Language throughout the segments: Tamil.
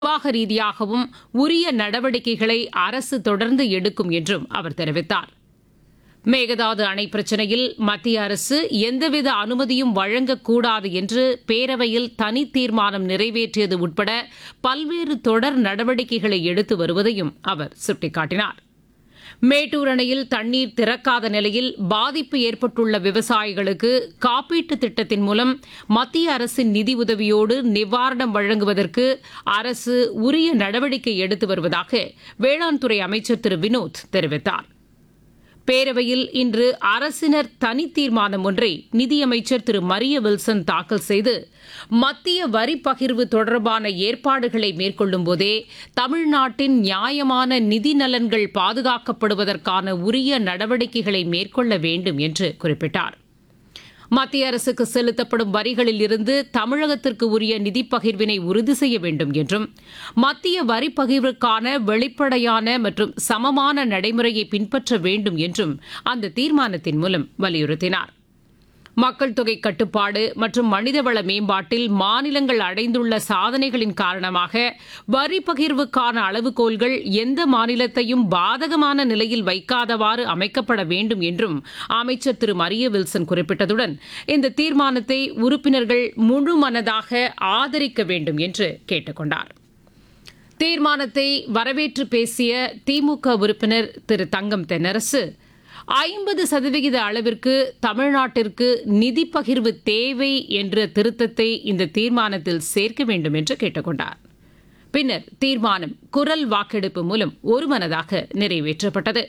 நிர்வாக ரீதியாகவும் உரிய நடவடிக்கைகளை அரசு தொடர்ந்து எடுக்கும் என்றும் அவர் தெரிவித்தார் மேகதாது அணை பிரச்சினையில் மத்திய அரசு எந்தவித அனுமதியும் வழங்கக்கூடாது என்று பேரவையில் தனி தீர்மானம் நிறைவேற்றியது உட்பட பல்வேறு தொடர் நடவடிக்கைகளை எடுத்து வருவதையும் அவர் சுட்டிக்காட்டினார் மேட்டூர் அணையில் தண்ணீர் திறக்காத நிலையில் பாதிப்பு ஏற்பட்டுள்ள விவசாயிகளுக்கு காப்பீட்டுத் திட்டத்தின் மூலம் மத்திய அரசின் நிதி உதவியோடு நிவாரணம் வழங்குவதற்கு அரசு உரிய நடவடிக்கை எடுத்து வருவதாக வேளாண் துறை அமைச்சர் திரு வினோத் தெரிவித்தார் பேரவையில் இன்று அரசினர் தனி தீர்மானம் ஒன்றை நிதியமைச்சர் திரு மரிய வில்சன் தாக்கல் செய்து மத்திய வரி பகிர்வு தொடர்பான ஏற்பாடுகளை மேற்கொள்ளும் போதே தமிழ்நாட்டின் நியாயமான நிதி நலன்கள் பாதுகாக்கப்படுவதற்கான உரிய நடவடிக்கைகளை மேற்கொள்ள வேண்டும் என்று குறிப்பிட்டார் மத்திய அரசுக்கு செலுத்தப்படும் வரிகளில் இருந்து தமிழகத்திற்கு உரிய நிதி பகிர்வினை உறுதி செய்ய வேண்டும் என்றும் மத்திய வரி பகிர்வுக்கான வெளிப்படையான மற்றும் சமமான நடைமுறையை பின்பற்ற வேண்டும் என்றும் அந்த தீர்மானத்தின் மூலம் வலியுறுத்தினார் மக்கள் தொகை கட்டுப்பாடு மற்றும் மனிதவள மேம்பாட்டில் மாநிலங்கள் அடைந்துள்ள சாதனைகளின் காரணமாக வரி பகிர்வுக்கான அளவுகோல்கள் எந்த மாநிலத்தையும் பாதகமான நிலையில் வைக்காதவாறு அமைக்கப்பட வேண்டும் என்றும் அமைச்சர் திரு மரிய வில்சன் குறிப்பிட்டதுடன் இந்த தீர்மானத்தை உறுப்பினர்கள் முழு மனதாக ஆதரிக்க வேண்டும் என்று கேட்டுக் கொண்டார் தீர்மானத்தை வரவேற்று பேசிய திமுக உறுப்பினர் திரு தங்கம் தென்னரசு ஐம்பது சதவிகித அளவிற்கு தமிழ்நாட்டிற்கு நிதி பகிர்வு தேவை என்ற திருத்தத்தை இந்த தீர்மானத்தில் சேர்க்க வேண்டும் என்று கேட்டுக்கொண்டார் பின்னர் தீர்மானம் குரல் வாக்கெடுப்பு மூலம் ஒருமனதாக நிறைவேற்றப்பட்டது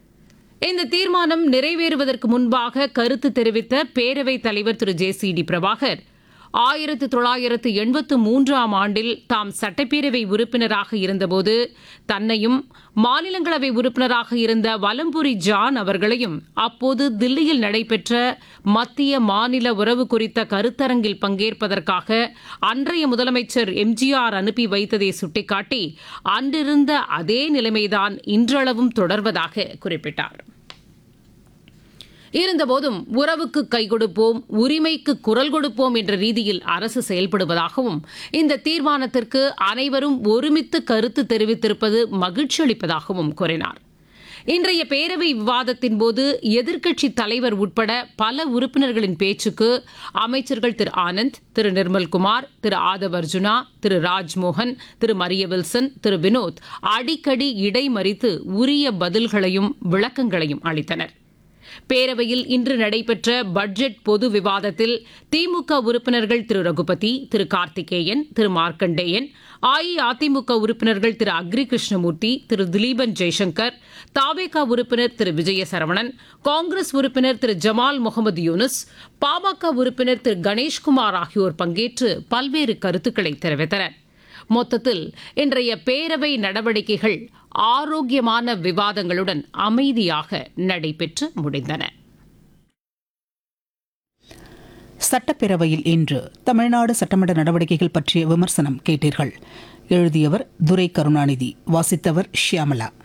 இந்த தீர்மானம் நிறைவேறுவதற்கு முன்பாக கருத்து தெரிவித்த பேரவைத் தலைவர் Thiru J C D Prabhakar ஆயிரத்து தொள்ளாயிரத்து எண்பத்து மூன்றாம் ஆண்டில் தாம் சட்டப்பேரவை உறுப்பினராக இருந்தபோது தன்னையும் மாநிலங்களவை உறுப்பினராக இருந்த வலம்புரி ஜான் அவர்களையும் அப்போது தில்லியில் நடைபெற்ற மத்திய மாநில உறவு குறித்த கருத்தரங்கில் பங்கேற்பதற்காக அன்றைய முதலமைச்சர் எம்ஜிஆர் அனுப்பி வைத்ததை சுட்டிக்காட்டி அன்றிருந்த அதே நிலைமைதான் இன்றளவும் தொடர்வதாக குறிப்பிட்டார் இருந்தபோதும் உறவுக்கு கை கொடுப்போம் உரிமைக்கு குரல் கொடுப்போம் என்ற ரீதியில் அரசு செயல்படுவதாகவும் இந்த தீர்மானத்திற்கு அனைவரும் ஒருமித்து கருத்து தெரிவித்திருப்பது மகிழ்ச்சி அளிப்பதாகவும் கூறினார் இன்றைய பேரவை விவாதத்தின் போது எதிர்க்கட்சித் தலைவர் உட்பட பல உறுப்பினர்களின் பேச்சுக்கு அமைச்சர்கள் திரு ஆனந்த் திரு நிர்மல்குமார் திரு ஆதவ் அர்ஜுனா திரு ராஜ்மோகன் திரு மரிய வில்சன் திரு வினோத் அடிக்கடி இடைமறித்து உரிய பதில்களையும் விளக்கங்களையும் அளித்தனர் பேரவையில் இன்று நடைபெற்ற பட்ஜெட் பொது விவாதத்தில் திமுக உறுப்பினர்கள் திரு ரகுபதி திரு கார்த்திகேயன் திரு மார்க்கண்டேயன் அஇஅதிமுக உறுப்பினர்கள் திரு அக்ரி கிருஷ்ணமூர்த்தி திரு திலீபன் ஜெய்சங்கர் தாவேகா உறுப்பினர் திரு விஜய சரவணன் காங்கிரஸ் உறுப்பினர் திரு ஜமால் முகமது யூனுஸ் பாமக உறுப்பினர் திரு கணேஷ்குமார் ஆகியோர் பங்கேற்று பல்வேறு கருத்துக்களை தெரிவித்தனர் மொத்தத்தில் இன்றைய பேரவை நடவடிக்கைகள் ஆரோக்கியமான விவாதங்களுடன் அமைதியாக நடைபெற்று முடிந்தன சட்டப்பேரவையில் இன்று தமிழ்நாடு சட்டமன்ற நடவடிக்கைகள் பற்றிய விமர்சனம் கேட்டீர்கள் எழுதியவர் துரை கருணாநிதி வாசித்தவர் ஷியாமலா